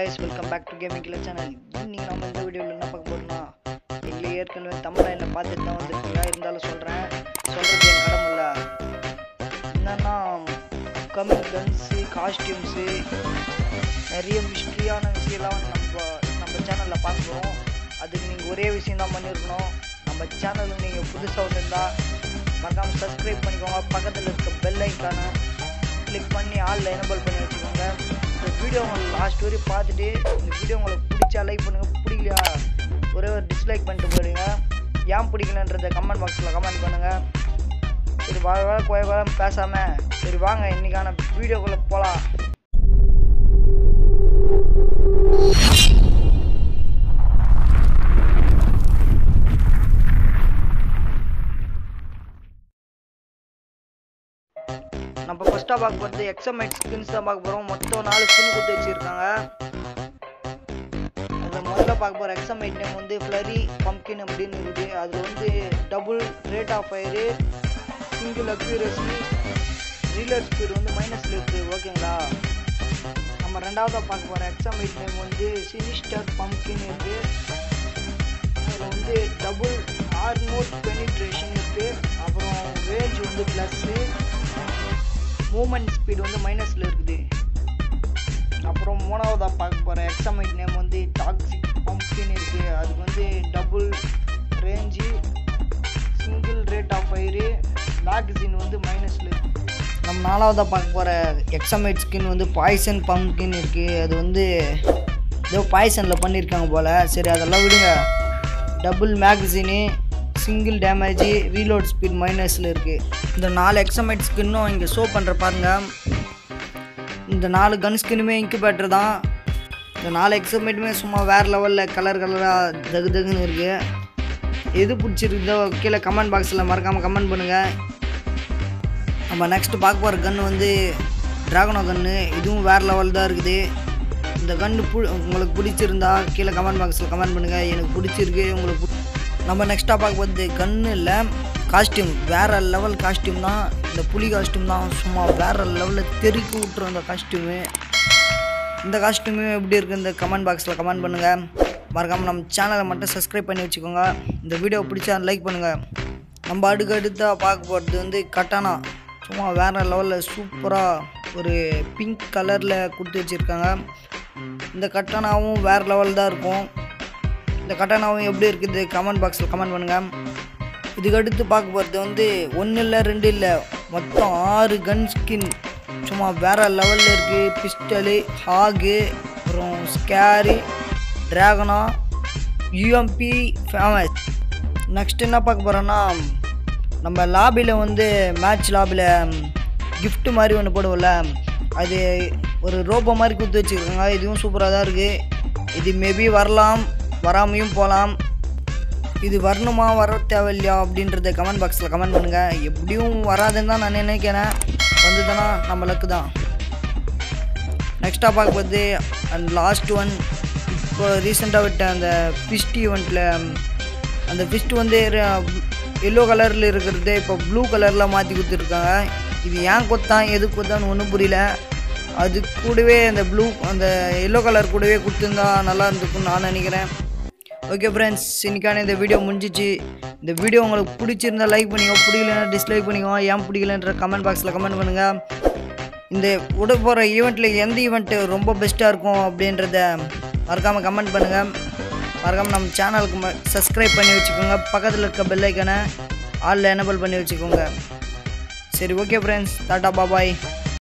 guys welcome back to gaming clear channel இன்னைக்கு நம்ம இந்த வீடியோவில் என்ன பார்க்க போறோம்னா எங்களை ஏற்கனவே தமிழ்நாட்டில் பார்த்துட்டு தான் வந்துருக்கீங்க இருந்தாலும் சொல்கிறேன் சொல்கிறது என் கடமை இல்லை என்னன்னா கம்மிங் கன்ஸு காஸ்டியூம்ஸு நிறைய மிஸ்ட்ரியான விஷயம்லாம் நம்ம நம்ம சேனலில் பார்க்க போகிறோம் அதுக்கு நீங்கள் ஒரே விஷயம் தான் பண்ணியிருக்கணும் நம்ம சேனலுக்கு நீங்கள் புதுசாக வந்திருந்தால் மறக்காமல் சப்ஸ்கிரைப் பண்ணிக்கோங்க பக்கத்தில் இருக்க பெல் ஐக்கானை கிளிக் பண்ணி ஆளில் எனபிள் பண்ணி வச்சுக்கோங்க இந்த வீடியோ உங்களுக்கு லாஸ்ட் வரையும் பார்த்துட்டு இந்த வீடியோ உங்களுக்கு பிடிச்சா லைக் பண்ணுங்கள் பிடிக்கலையா ஒரே ஒரு டிஸ்லைக் பண்ணிட்டு போயிடுங்க ஏன் பிடிக்கலன்றத கமெண்ட் பாக்ஸில் கமெண்ட் பண்ணுங்கள் சரி வாழ வாழ கோய வாழ பேசாமல் சரி வாங்க இன்னைக்கான வீடியோக்குள்ளே போகலாம் நம்ம ஃபர்ஸ்ட்டாக பார்க்க போகிறது எக்ஸமைட் ஸ்கின்ஸ் தான் பார்க்க போகிறோம் மொத்தம் நாலு ஸ்கின் கொடுத்து வச்சுருக்காங்க அதில் முதல்ல பார்க்க போகிற எக்ஸமைட் நேம் வந்து ஃப்ளரி பம்கின் அப்படின்னு இருக்குது அதில் வந்து double rate of fire single accuracy reload speed வந்து மைனஸில் இருக்குது ஓகேங்களா நம்ம ரெண்டாவதாக பார்க்க போகிற எக்ஸமைட் நேம் வந்து சினிஸ்டர் பம்கின் இருக்குது அதில் வந்து டபுள் ஆர்மோட் பெனிட்ரேஷன் இருக்குது அப்புறம் ரேஞ்ச் வந்து ப்ளஸ்ஸு மூமெண்ட் ஸ்பீடு வந்து மைனஸில் இருக்குது அப்புறம் மூணாவதாக பார்க்க போகிற எக்ஸமைட் நேம் வந்து டாக்ஸிக் பம்ப்கின் இருக்குது அதுக்கு வந்து double range single rate of fire magazine வந்து மைனஸில் இருக்குது நம்ம நாலாவதாக பார்க்க போகிற எக்ஸமைட் ஸ்கின் வந்து பாய்சன் பம்ப்கின் இருக்குது அது வந்து ஏதோ பாய்சனில் பண்ணியிருக்காங்க போல் சரி அதெல்லாம் விடுங்க double magazine single damage reload speed மைனஸில் இருக்குது இந்த நாலு எக்ஸமைட் ஸ்கின்னும் இங்கே ஷோ பண்ணுற பாருங்க இந்த நாலு கன் ஸ்கின்னுமே இன்குபேட்டர் தான் இந்த நாலு எக்ஸமைட்டுமே சும்மா வேறு லெவலில் கலர் கலராக தகு தகுன்னு இருக்குது எது பிடிச்சிருக்குதோ கீழே கமெண்ட் பாக்ஸில் மறக்காமல் கமெண்ட் பண்ணுங்கள் நம்ம நெக்ஸ்ட் பார்க்க போகிற கன்று வந்து ட்ராகனோ கன்று இதுவும் வேறு லெவல் தான் இருக்குது இந்த கன்று பு உங்களுக்கு பிடிச்சிருந்தா கீழே கமெண்ட் பாக்ஸில் கமெண்ட் பண்ணுங்கள் எனக்கு பிடிச்சிருக்கு உங்களுக்கு பு- நம்ம நெக்ஸ்ட்டாக பார்க்க போகிறது கன்று இல்லை காஸ்டியூம் வேறு லெவல் காஸ்டியூம் தான் இந்த புலி காஸ்டியூம் தான் சும்மா வேறு லெவலில் தெருக்கி விட்டுரும் இந்த காஸ்டியூமு இந்த காஸ்டியூமு எப்படி இருக்குது இந்த கமெண்ட் பாக்ஸில் கமெண்ட் பண்ணுங்கள் மறக்காமல் நம்ம சேனலை மட்டும் சப்ஸ்கிரைப் பண்ணி வச்சுக்கோங்க இந்த வீடியோ பிடிச்சா லைக் பண்ணுங்கள் நம்ம அடுக்கு அடுத்தாக பார்க்க போகிறது வந்து கட்டானா சும்மா வேறு லெவலில் சூப்பராக ஒரு பிங்க் கலரில் கொடுத்து வச்சுருக்காங்க இந்த கட்டானாவும் வேறு லெவல் தான் இருக்கும் இந்த கட்டானாவும் எப்படி இருக்குது கமெண்ட் பாக்ஸில் கமெண்ட் பண்ணுங்கள் இதுக்கு அடுத்து பார்க்க போகிறது வந்து ஒன்று இல்லை ரெண்டு இல்லை மொத்தம் ஆறு கன் ஸ்கின் சும்மா வேறு லெவலில் இருக்குது பிஸ்டலு ஹாகு அப்புறம் ஸ்கேரி ட்ராகனா யூஎம்பி ஃபேமஸ் நெக்ஸ்ட் என்ன பார்க்க போகிறோன்னா நம்ம லாபியில் வந்து மேட்ச் லாபியில் gift மாதிரி ஒன்று போடுவோம்ல அது ஒரு ரோபோ மாதிரி கொடுத்து வச்சுருக்காங்க இதுவும் சூப்பராக தான் இருக்குது இது மேபி வரலாம் வராமையும் போகலாம் இது வரணுமா வர தேவையில்லையா அப்படின்றத கமெண்ட் பாக்ஸில் கமெண்ட் பண்ணுங்கள் எப்படியும் வராதுன்னு தான் நான் நினைக்கிறேன் வந்ததுன்னா நம்ம லக்கு தான் நெக்ஸ்ட்டாக பார்க்க போகிறது அண்ட் லாஸ்ட் ஒன் இப்போ ரீசெண்டாக விட்ட அந்த ஃபிஸ்ட் ஈவெண்ட்டில் அந்த ஃபிஸ்ட் வந்து எல்லோ கலரில் இருக்கிறது இப்போ ப்ளூ கலரில் மாற்றி கொடுத்துருக்காங்க இது ஏன் கொத்தான் எது கொத்தான்னு ஒன்றும் புரியல அது கூடவே அந்த ப்ளூ அந்த எல்லோ கலர் கூடவே கொடுத்துருந்தா நல்லா இருந்திருக்கும்னு நான் நினைக்கிறேன் ஓகே ஃப்ரெண்ட்ஸ் இன்னைக்கான இந்த வீடியோ முடிஞ்சிச்சு இந்த வீடியோ உங்களுக்கு பிடிச்சிருந்தா லைக் பண்ணிக்கோ பிடிக்கலன்னா டிஸ்லைக் பண்ணிக்கோ ஏன் பிடிக்கலன்ற கமெண்ட் பாக்ஸில் கமெண்ட் பண்ணுங்கள் இந்த விட போகிற ஈவெண்ட்டில் எந்த ஈவெண்ட்டு ரொம்ப பெஸ்ட்டாக இருக்கும் அப்படின்றத மறக்காமல் கமெண்ட் பண்ணுங்கள் மறக்காமல் நம்ம சேனலுக்கு ம சப்ஸ்கிரைப் பண்ணி வச்சுக்கோங்க பக்கத்தில் இருக்க பெல் ஐக்கனை ஆளில் எனபிள் பண்ணி வச்சுக்கோங்க சரி ஓகே ஃப்ரெண்ட்ஸ் டாட்டா பாபாய்